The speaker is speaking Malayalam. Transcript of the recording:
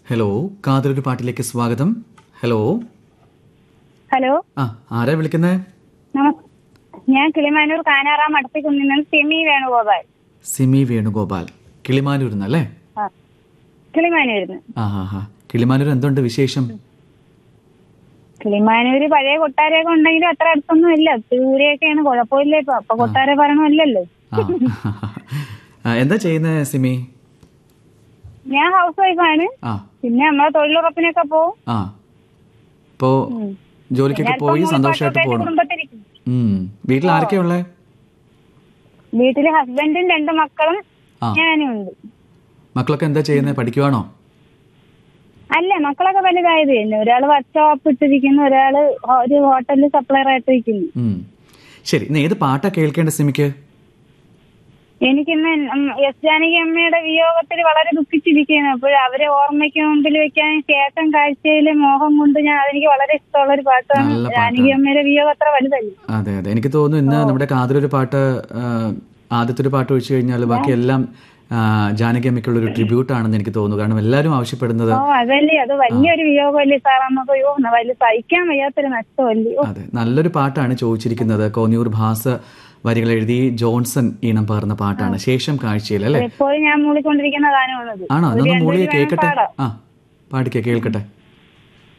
ഹലോ കാതലൊരു പാട്ടിലേക്ക് സ്വാഗതം ഹലോ ഹലോ ആ ആരാ വിളിക്കുന്നത് നമസ് ഞാൻ കിളിമാനൂർ കാനാറാം അടുപ്പിക്കുന്നിൽ നിന്ന് സിമി വേണുഗോപാൽ സിമി വേണുഗോപാൽ കിളിമാനൂർ എന്നല്ലേ ആ കിളിമാനൂരിന്ന് ആ ഹാ ഹാ കിളിമാനൂർ എന്തുണ്ട് വിശേഷം കിളിമാനൂര് പഴയ കൊട്ടാരമൊക്കെ ഉണ്ടെങ്കിലും അത്ര അടുത്തൊന്നും ഇല്ല ദൂരെയൊക്കെയാണ് കുഴപ്പമില്ല ഇപ്പൊ അപ്പൊ കൊട്ടാര ഭരണമല്ലല്ലോ ആ ആ, എന്താ ചെയ്യുന്നത് സിമി ഞാൻ ഹൗസ് വൈഫാണ് ആ പിന്നെ നമ്മളെ തൊഴിലുറപ്പിനൊക്കെ പോവും ആ ഇപ്പോ ജോലിക്കൊക്കെ പോയി സന്തോഷമായിട്ട് പോകണം കുടുംബത്തിരിക്കും ഉം. വീട്ടിൽ ആരൊക്കെയാ ഉള്ളേ വീട്ടില് ഹസ്ബൻഡും രണ്ട് മക്കളും ആ ഞാനും ഉണ്ട് മക്കളൊക്കെ എന്താ ചെയ്യുന്നത് പഠിക്കുവാണോ അല്ല മക്കളൊക്കെ വലുതായത് തന്നെ ഒരാള് വർക്ക്ഷോപ്പ് ഇട്ടിരിക്കുന്നു ഒരാള് ഹോ- ഒരു ഹോട്ടലിൽ സപ്ലയർ ആയിട്ട് ഇരിക്കുന്നു ഉം. ശരി ഇന്ന് ഏത് പാട്ടാ കേൾക്കേണ്ട സിമിക്ക് എനിക്കിന്ന് ഉം എസ് ജാനകി അമ്മയുടെ വിയോഗത്തിൽ വളരെ ദുഃഖിച്ചിരിക്കുന്നു അപ്പോൾ അവരെ ഓർമ്മയ്ക്ക് മുമ്പിൽ വെക്കാൻ ശേഷം കാഴ്ചയിലെ മോഹം കൊണ്ട് ഞാൻ അതെനിക്ക് വളരെ ഇഷ്ടമുള്ള ഒരു പാട്ടാണ് നല്ല പാട്ടാണ്. ജാനകി അമ്മയുടെ വിയോഗം അത്ര വലുതല്ല അതെ അതെ എനിക്ക് തോന്നുന്നു ഇന്ന് നമ്മുടെ കാതിലൊരു പാട്ട് ആ, ആദ്യത്തെ ഒരു പാട്ട് ഒഴിച്ചു കഴിഞ്ഞാൽ ബാക്കിയെല്ലാം ആ, ജാനകി അമ്മയ്ക്കുള്ള ഒരു ട്രിബ്യൂട്ട് ആണെന്ന് എനിക്ക് തോന്നുന്നു കാരണം എല്ലാവരും ആവശ്യപ്പെടുന്നത് ഓ അതല്ലേ അത് വലിയൊരു വിയോഗമല്ലേ സാർ നമുക്ക് അയ്യോ വലിയ സഹിക്കാൻ വയ്യാത്തൊരു നഷ്ടമല്ലേ ഓ, അതെ നല്ലൊരു പാട്ടാണ് ചോദിച്ചിരിക്കുന്നത് കോന്നിയൂർ ഭാസ് വരികൾ എഴുതി ജോൺസൺ ഈണം പകർന്ന പാട്ടാണ് ശേഷം കാഴ്ചയിൽ അല്ലേ എപ്പോഴും ഞാൻ മൂളിക്കൊണ്ടിരിക്കുന്ന ഗാനമാണത് ആണോ ഒരു അതൊന്ന് രണ്ടു മൂളിയെ വരി വേണം കേൾക്കട്ടെ പാടാം. ആ പാടിക്കേ കേൾക്കട്ടെ